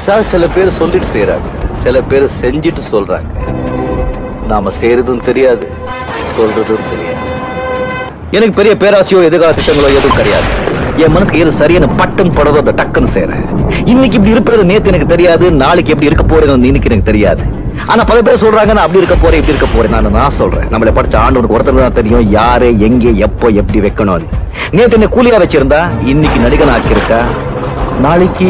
sir சில பேர் சொல்லிட்டு செய்யறாங்க சில பேர் செஞ்சுட்டு சொல்றாங்க நாம செய்யறதும் தெரியாது சொல்றதும் தெரியாது எனக்கு பெரிய பேராசையோ எதிர்கால திட்டங்களோ எதுவும் கிடையாது என் மனசுக்கு எது சரியான பட்டன் படதோ அந்த டக்குன்னு செய்யறேன் இன்னைக்கு இப்படி இருப்பது நேத்து எனக்கு தெரியாது நாளைக்கு எப்படி இருக்க போறேன்னு இன்னைக்கு எனக்கு தெரியாது ஆனா பல பேர் சொல்றாங்க நான் அப்படி இருக்க போறேன் இப்படி இருக்க போறேன் நான் நான் சொல்றேன் நம்மளை படிச்ச ஆண்டவனுக்கு ஒருத்தர் தான் தெரியும் யாரு எங்கே எப்போ எப்படி வைக்கணும்னு நேத்து என்ன கூலியா வச்சிருந்தா இன்னைக்கு நடிகன் ஆக்கியிருக்கா நாளைக்கு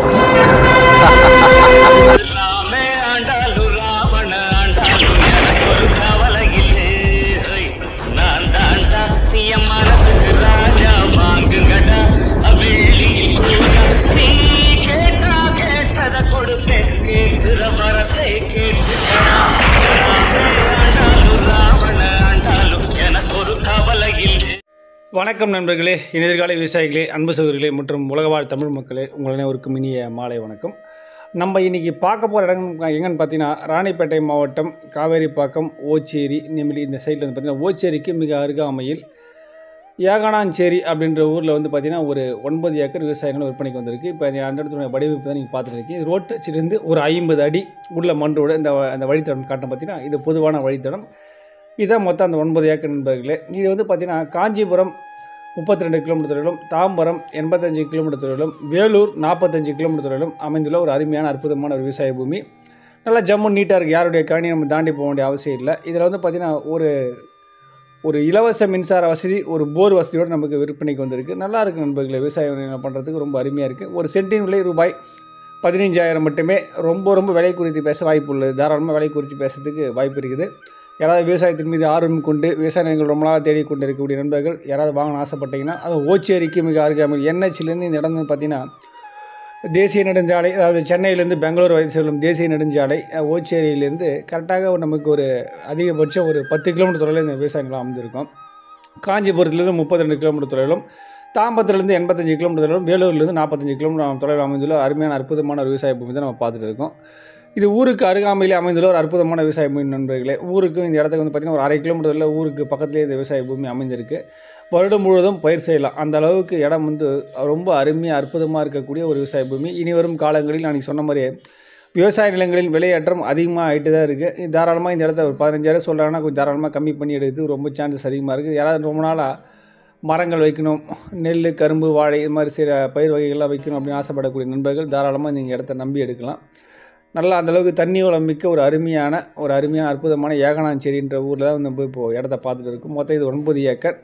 எல்லாமே ஆண்டாலு ராவண ஆண்டாலு எனக்கு ஒரு கவலை இல்லை ஹை, நான் தாண்டா சிஎம் மனசுக்கு ராஜா வாங்குங்கடா அவேலியில் பூரா நீ கேட்டா கேட்டத கொடுப்பேன் கேட்கிற மரத்தை கேட்டுக்கடா எல்லாமே ஆண்டாலு ராவண ஆண்டாலு எனக்கு ஒரு கவலை இல்லை வணக்கம் நண்பர்களே எதிர்கால விவசாயிகளே அன்பு சகோதரிகளே மற்றும் உலகவாழ் தமிழ் மக்களே உங்கள் அனைவருக்கும் இனிய மாலை வணக்கம் நம்ம இன்றைக்கி பார்க்க போகிற இடம் எங்கன்னு பார்த்தீங்கன்னா ராணிப்பேட்டை மாவட்டம் காவேரிப்பாக்கம் ஓச்சேரி நெமிலி இந்த சைடில் வந்து பார்த்திங்கன்னா ஓச்சேரிக்கு மிக அருகாமையில் ஏகானாஞ்சேரி அப்படின்ற ஊரில் வந்து பார்த்திங்கன்னா ஒரு ஒன்பது ஏக்கர் விவசாய நிலம் விற்பனைக்கு வந்திருக்கு இப்போ அந்த இடத்துல வடிவமைப்பு தான் நீங்கள் பார்த்துட்டு இருக்கீங்க இது ரோட்டு வச்சிருந்து ஒரு ஐம்பது அடி உள்ள மண்டோட இந்த வ- அந்த வழித்தடம் காட்டும் பார்த்தீங்கன்னா இது பொதுவான வழித்தடம் இதான் மொத்தம் அந்த ஒன்பது ஏக்கர் நண்பர்களே இது வந்து பார்த்திங்கன்னா காஞ்சிபுரம் முப்பத்தி ரெண்டு கிலோமீட்டர் தொலைவிலும் தாம்பரம் எண்பத்தஞ்சு கிலோமீட்டர் தொலைவிலும் வேலூர் நாற்பத்தஞ்சு கிலோமீட்டர் தொலைவிலும் அமைந்துள்ள ஒரு அருமையான அற்புதமான ஒரு விவசாய பூமி நல்லா ஜம்மு நீட்டாக இருக்குது யாருடைய காணி நம்ம தாண்டி போக வேண்டிய அவசியம் இல்லை இதில் வந்து பார்த்திங்கன்னா ஒரு ஒரு இலவச மின்சார வசதி ஒரு போர் வசதியோடு நமக்கு விற்பனைக்கு வந்திருக்கு நல்லா இருக்குது நண்பர்களே விவசாயம் பண்ணுறதுக்கு ரொம்ப அருமையாக இருக்குது ஒரு சென்டின் விலை ரூபாய் பதினைஞ்சாயிரம் மட்டுமே ரொம்ப ரொம்ப விலை குறித்து பேச வாய்ப்பு உள்ளது தாராளமாக விலை குறித்து பேசுறதுக்கு வாய்ப்பு இருக்குது யாராவது விவசாயத்தின் மீது ஆர்வம் கொண்டு விவசாய நிலங்கள் ரொம்ப நாளாக தேடி கொண்டு இருக்கக்கூடிய நண்பர்கள் யாராவது வாங்கணும்னு ஆசைப்பட்டீங்கன்னா அது ஓச்சேரிக்கு மிக அருகாமையில் என்ஹெச்லேருந்து இந்த இடம் வந்து பார்த்தீங்கன்னா தேசிய நெடுஞ்சாலை அதாவது சென்னையிலேருந்து பெங்களூர் வரை செல்லும் தேசிய நெடுஞ்சாலை அஹ், ஓச்சேரியிலேருந்து கரெக்டாக ஒரு நமக்கு ஒரு அதிகபட்சம் ஒரு பத்து கிலோமீட்டர் தொலைவில் இந்த விவசாய நிலம் அமைந்திருக்கும் காஞ்சிபுரத்துலேருந்து முப்பத்தி ரெண்டு கிலோமீட்டர் தொலைவிலும் தாம்பரத்துலேருந்து எண்பத்தஞ்சு கிலோமீட்டர் தொலைவிலும் வேலூர்லேருந்து நாற்பத்தஞ்சு கிலோமீட்டர் தொலைவில் அமைந்துள்ள அருமையான அற்புதமான ஒரு விவசாய பூமி தான் நம்ம பார்த்துட்டு இருக்கோம் இது ஊருக்கு அருகாமையிலே அமைந்துள்ள ஒரு அற்புதமான விவசாய பூமி நண்பர்களே ஊருக்கு இந்த இடத்துக்கு வந்து பார்த்திங்கன்னா ஒரு அரை கிலோமீட்டரில் ஊருக்கு பக்கத்துலேயே இந்த விவசாய பூமி அமைந்திருக்கு வருடம் முழுவதும் பயிர் செய்யலாம் அந்த அளவுக்கு இடம் வந்து ரொம்ப அருமையாக அற்புதமாக இருக்கக்கூடிய ஒரு விவசாய பூமி இனி வரும் காலங்களில் நான் சொன்ன மாதிரியே விவசாய நிலங்களின் விலையேற்றம் அதிகமாக ஆகிட்டு தான் இருக்குது தாராளமாக இந்த இடத்த ஒரு பதினஞ்சாயிரம் சொல்கிறாங்கன்னா கொஞ்சம் தாராளமாக கம்மி பண்ணி எடுத்து ரொம்ப சான்சஸ் அதிகமாக இருக்குது யாராவது ரொம்ப நாளாக மரங்கள் வைக்கணும் நெல் கரும்பு வாழை இது மாதிரி சில பயிர் வகைகள்லாம் வைக்கணும் அப்படின்னு ஆசைப்படக்கூடிய நண்பர்கள் தாராளமாக நீங்கள் இடத்த நம்பி எடுக்கலாம் நல்லா அந்தளவுக்கு தண்ணி வளம் மிக்க ஒரு அருமையான ஒரு அருமையான அற்புதமான ஏகனாஞ்சேரின்ற ஊரில் தான் நம்ம இப்போ இடத்த பார்த்துட்டு இருக்கோம் மொத்தம் இது ஒன்பது ஏக்கர்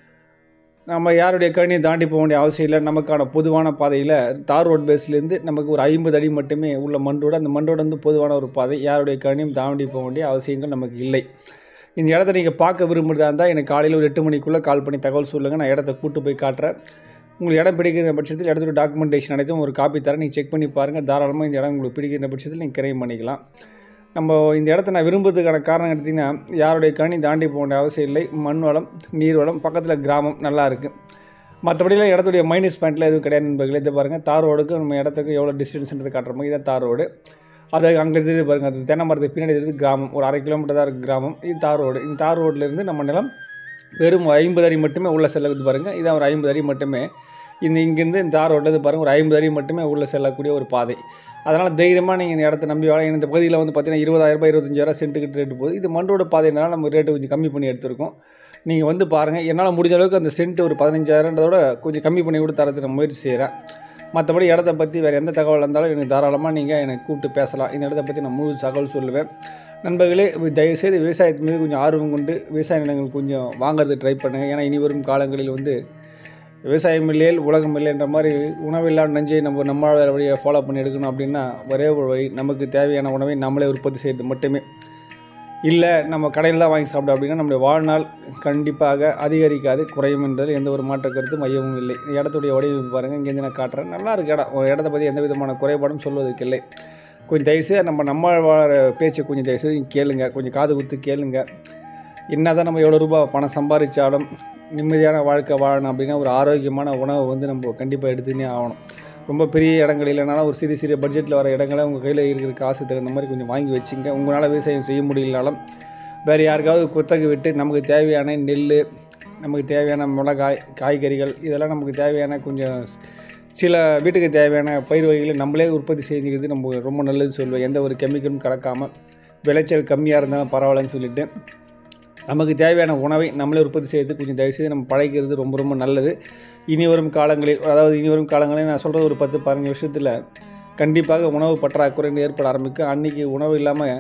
நம்ம யாருடைய கணியை தாண்டி போக வேண்டிய அவசியம் இல்லை நமக்கான பொதுவான பாதையில் தார் ரோட் பேஸ்லேருந்து நமக்கு ஒரு ஐம்பது அடி மட்டுமே உள்ள மண்டோட அந்த மண்டோட வந்து பொதுவான ஒரு பாதை யாருடைய கணியும் தாண்டி போக வேண்டிய அவசியங்கள் நமக்கு இல்லை இந்த இடத்த நீங்கள் பார்க்க விரும்புகிறதா இருந்தால் எனக்கு காலையில் ஒரு எட்டு மணிக்குள்ளே கால் பண்ணி தகவல் சொல்லுங்கள் நான் இடத்த கூட்டு போய் காட்டுறேன் உங்களுக்கு இடம் பிடிக்கிற பட்சத்தில் இடத்துல டாக்குமெண்டேஷன் அனைத்தும் ஒரு காப்பி தரேன் நீங்கள் செக் பண்ணி பாருங்கள் தாராளமாக இந்த இடம் உங்களுக்கு பிடிக்கிற பட்சத்தில் நீங்கள் கிரைம் பண்ணிக்கலாம் நம்ம இந்த இடத்த நான் விரும்புறதுக்கான காரணம் எடுத்திங்கன்னா யாருடைய கணி தாண்டி போக வேண்டிய அவசியம் இல்லை மண் வளம் நீர் வளம் பக்கத்தில் கிராமம் நல்லா இருக்குது மற்றபடியில் இடத்துடைய மைனஸ் பாயிண்ட்டில் எதுவும் கிடையாது நண்பர்களே இதை பாருங்கள் தார் ரோடுக்கு நம்ம இடத்துக்கு எவ்வளோ டிஸ்டன்ஸ்ன்றது காட்டுறோமோ இதான் தார் ரோடு அது அங்கே இருக்குது பாருங்கள் அது தென்னை மரத்துக்கு பின்னாடி இருக்குது கிராமம் ஒரு அரை கிலோமீட்டர் தான் இருக்குது கிராமம் இது தார் ரோடு இந்த தார் ரோட்லேருந்து நம்ம நிலம் வெறும் ஐம்பது அடி மட்டுமே உள்ள செல்லக்குது பாருங்கள் இதான் ஒரு ஐம்பது அடி மட்டுமே இந்த இங்கேருந்து இந்த தார் ரோட்லேருந்து பாருங்கள் ஒரு ஐம்பது அடி மட்டுமே உள்ளே செல்லக்கூடிய ஒரு பாதை அதனால் தைரியமாக நீங்கள் இந்த இடத்த நம்பி வாழ இந்த பகுதியில் வந்து பார்த்தீங்கன்னா இருபதாயிரம் ரூபாய் இருபத்தஞ்சாயிரம் சென்ட்டுக்கிட்ட ரேட்டு போகுது இது மண்டோட பாதைனால நம்ம ரேட்டு கொஞ்சம் கம்மி பண்ணி எடுத்திருக்கோம் நீங்கள் வந்து பாருங்கள் என்னால் முடிஞ்ச அளவுக்கு அந்த சென்ட் ஒரு பதினஞ்சாயிரன்றதோட கொஞ்சம் கம்மி பண்ணி கூட தரத்துக்கு நான் முயற்சி செய்கிறேன் மற்றபடி இடத்த பற்றி வேறு எந்த தகவல் இருந்தாலும் எனக்கு தாராளமாக நீங்கள் எனக்கு கூப்பிட்டு பேசலாம் இந்த இடத்த பற்றி நான் முழு தகவல் சொல்லுவேன் நண்பர்களே தயவுசெய்து விவசாயத்து மீது கொஞ்சம் ஆர்வம் கொண்டு விவசாய நிலங்கள் கொஞ்சம் வாங்குறது ட்ரை பண்ணுங்கள் ஏன்னா இனி வரும் காலங்களில் வந்து விவசாயம் இல்லையேல் உலகம் இல்லைன்ற மாதிரி உணவில்லா நஞ்சை நம்ம நம்ம வழியை ஃபாலோ பண்ணி எடுக்கணும் அப்படின்னா ஒரே ஒரு வழி நமக்கு தேவையான உணவை நம்மளே உற்பத்தி செய்கிறது மட்டுமே இல்லை நம்ம கடையில் தான் வாங்கி சாப்பிட்டோம் அப்படின்னா நம்முடைய வாழ்நாள் கண்டிப்பாக அதிகரிக்காது குறையும் என்றது எந்த ஒரு மாற்ற கருத்து மையமும் இல்லை இந்த இடத்துடைய வடிவமைப்பு பாருங்கள் இங்கேருந்து நான் காட்டுறேன் நல்லா இருக்கு இடம் ஒரு இடத்த பற்றி எந்த விதமான குறைபாடும் சொல்வதற்கு இல்லை கொஞ்சம் தயவுசெய்து நம்ம நம்ம வாழ பேச்சை கொஞ்சம் தயவுசெய்து நீங்க கேளுங்க கொஞ்சம் காது குத்து கேளுங்க என்ன தான் நம்ம எவ்வளோ ரூபாய் பணம் சம்பாதிச்சாலும் நிம்மதியான வாழ்க்கை வாழணும் அப்படின்னா ஒரு ஆரோக்கியமான உணவை வந்து நம்ம கண்டிப்பாக எடுத்துனே ஆகணும் ரொம்ப பெரிய இடங்கள் இல்லைனாலும் ஒரு சிறிய சிறிய பட்ஜெட்டில் வர இடங்களை உங்கள் கையில் இருக்கிற காசு தகுந்த மாதிரி கொஞ்சம் வாங்கி வச்சுங்க உங்களால் விவசாயம் செய்ய முடியலனாலும் வேறு யாருக்காவது குத்தகை விட்டு நமக்கு தேவையான நெல் நமக்கு தேவையான மிளகாய் காய்கறிகள் இதெல்லாம் நமக்கு தேவையான கொஞ்சம் சில வீட்டுக்கு தேவையான பயிர் வகைகளை நம்மளே உற்பத்தி செஞ்சுக்கிறது நம்ம ரொம்ப நல்லது சொல்லுவேன் எந்த ஒரு கெமிக்கலும் கலக்காமல் விளைச்சல் கம்மியாக இருந்தாலும் பரவாயில்லன்னு சொல்லிட்டு நமக்கு தேவையான உணவை நம்மளே உற்பத்தி செய்யறது கொஞ்சம் தயவுசெய்து நம்ம பழகிறது ரொம்ப ரொம்ப நல்லது இனி வரும் காலங்களில் அதாவது இனி வரும் காலங்களில் நான் சொல்கிறது ஒரு பத்து பதினஞ்சு வருஷத்தில் கண்டிப்பாக உணவு பற்றாக்குறை ஏற்பட ஆரம்பிக்கும் அன்றைக்கி உணவு இல்லாமல்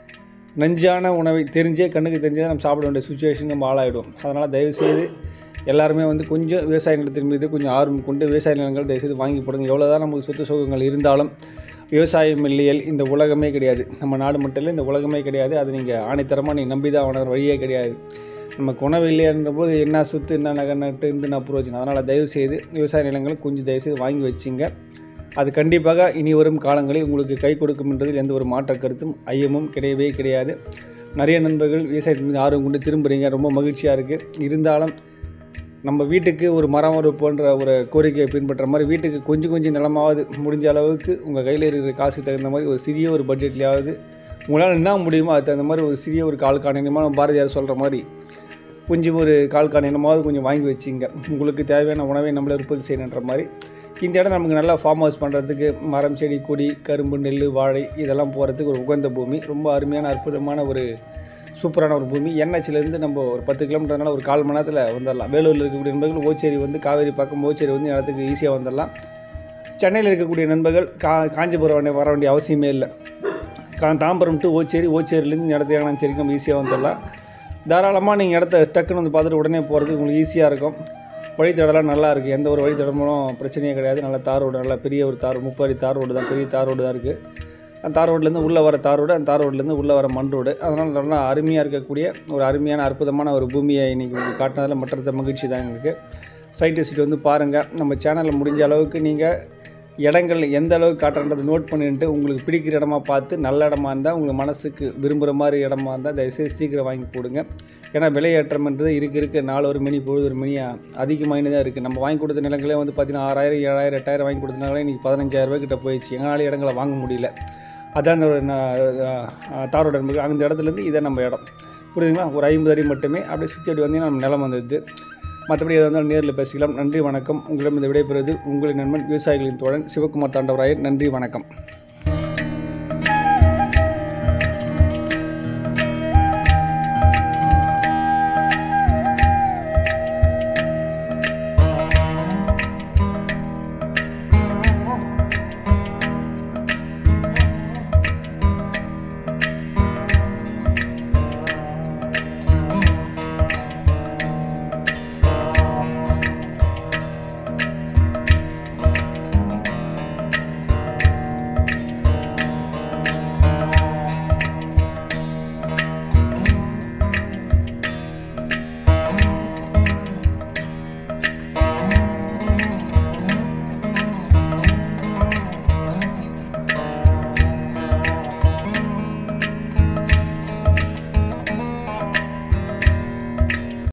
நஞ்சான உணவை தெரிஞ்சே கண்ணுக்கு தெரிஞ்சே நம்ம சாப்பிட வேண்டிய சுச்சுவேஷன் நம்ம ஆளாயிடும் அதனால் தயவுசெய்து எல்லாருமே வந்து கொஞ்சம் விவசாய நிலத்தின் மீது கொஞ்சம் ஆர்வம் கொண்டு விவசாய நிலங்கள் தயவுசெய்து வாங்கி போடுங்க எவ்வளோ தான் நமக்கு சொத்து சுகங்கள் இருந்தாலும் விவசாயம் இல்லையல் இந்த உலகமே கிடையாது நம்ம நாடு மட்டும் இல்லை இந்த உலகமே கிடையாது அது நீங்கள் ஆணித்தரமாக நீங்கள் நம்பி தான் உணர வழியே கிடையாது நமக்கு உணவு இல்லைன்ற போது என்ன சொத்து என்ன நகை நட்டு இருந்து நான் புரோஜனம் அதனால் தயவுசெய்து விவசாய நிலங்களை கொஞ்சம் தயவுசெய்து வாங்கி வச்சுங்க அது கண்டிப்பாக இனி வரும் காலங்களில் உங்களுக்கு கை கொடுக்கும் என்பதில் எந்த ஒரு மாற்ற கருத்தும் ஐயமும் கிடையவே கிடையாது நிறைய நண்பர்கள் விவசாயத்தின் மீது ஆர்வம் கொண்டு திரும்புகிறீங்க ரொம்ப மகிழ்ச்சியாக இருக்குது இருந்தாலும் நம்ம வீட்டுக்கு ஒரு மரம் ஒரு போன்ற ஒரு கோரிக்கையை பின்பற்ற மாதிரி வீட்டுக்கு கொஞ்சம் கொஞ்சம் நிலமாவது முடிஞ்ச அளவுக்கு உங்கள் கையில் இருக்கிற காசுக்கு தகுந்த மாதிரி ஒரு சிறிய ஒரு பட்ஜெட்லேயாவது உங்களால் என்ன முடியுமோ அதுக்கு தகுந்த மாதிரி ஒரு சிறிய ஒரு கால் காணியமாக பாரதியார் சொல்கிற மாதிரி கொஞ்சம் ஒரு கால் காணியமாவது கொஞ்சம் வாங்கி வச்சிங்க உங்களுக்கு தேவையான உணவை நம்மளே உற்பத்தி செய்யணுன்ற மாதிரி இந்த இடம் நமக்கு நல்லா ஃபார்ம் ஹவுஸ் பண்ணுறதுக்கு மரம் செடி கொடி கரும்பு நெல் வாழை இதெல்லாம் போகிறதுக்கு ஒரு உகந்த பூமி ரொம்ப அருமையான அற்புதமான ஒரு சூப்பரான ஒரு பூமி என்ஹெச்லேருந்து நம்ம ஒரு பத்து கிலோமீட்டர்னால ஒரு கால் மணி நேரத்தில் வந்துடலாம் வேலூரில் இருக்கக்கூடிய நண்பர்கள் ஓச்சேரி வந்து காவேரி பக்கம் ஓச்சேரி வந்து இடத்துக்கு ஈஸியாக வந்துடலாம் சென்னையில் இருக்கக்கூடிய நண்பர்கள் கா காஞ்சிபுரம் வர- வர வேண்டிய அவசியமே இல்லை கா தாம்பரம் டு ஓச்சேரி ஓச்சேரியிலேருந்து இந்த இடத்துக்கு எங்கேனா சரி நம்ம ஈஸியாக வந்துடலாம் தாராளமாக நீங்கள் இடத்த டக்குன்னு வந்து பார்த்துட்டு உடனே போகிறதுக்கு உங்களுக்கு ஈஸியாக இருக்கும் வழித்தடலாம் நல்லா இருக்குது எந்த ஒரு வழித்தடமும் பிரச்சனையே கிடையாது நல்ல தார் ரோடு நல்லா பெரிய ஒரு தார் முப்பது அடி தார் ரோடு தான் பெரிய தார் ரோடு தான் இருக்குது அந்த தார் ரோட்லேருந்து உள்ளே வர தார் ரோடு அந்த தார் ரோட்லேருந்து உள்ளே வர மண் ரோடு அதனால் நல்லா அருமையாக இருக்கக்கூடிய ஒரு அருமையான அற்புதமான ஒரு பூமியை இன்றைக்கி உங்களுக்கு காட்டினதில் மற்ற மகிழ்ச்சி தான் எங்களுக்கு சைட் விசிட் வந்து பாருங்கள் நம்ம சேனலில் முடிஞ்ச அளவுக்கு நீங்கள் இடங்கள் எந்த அளவுக்கு காட்டுறன்றதை நோட் பண்ணிட்டு உங்களுக்கு பிடிக்கிற இடமா பார்த்து நல்ல இடமா இருந்தால் உங்கள் மனசுக்கு விரும்புகிற மாதிரி இடமா இருந்தால் தயவுசெய்து சீக்கிரம் வாங்கி போடுங்க ஏன்னா விலையேற்றம்ன்றது இருக்க இருக்க நாலு ஒரு மணி பொழுது ஒரு மணி அதிகமாகினே தான் இருக்குது நம்ம வாங்கி கொடுத்த நிலங்களே வந்து பார்த்தீங்கன்னா ஆறாயிரம் ஏழாயிரம் எட்டாயிரம் வாங்கி கொடுத்த நிலங்களே இன்றைக்கி பதினஞ்சாயிரம் ரூபாய் கிட்ட போயிடுச்சு எங்களால் இடங்களை வாங்க முடியல அதான் அந்த ஒரு ந- தாரோட நண்பர்கள் அந்த இடத்துலேருந்து இதை நம்ம இடம் புரியுதுங்களா ஒரு ஐம்பது அடி மட்டுமே அப்படியே சுற்றி அப்படி வந்தீங்கன்னா நம்ம நிலம் வந்தது மற்றபடி எதாக இருந்தாலும் நேரில் பேசிக்கலாம் நன்றி வணக்கம் உங்களிடம் இந்த விடைபெறுவது உங்களின் நண்பன் விவசாயிகளின் தோழன் சிவகுமார் தாண்டவராயர் நன்றி வணக்கம்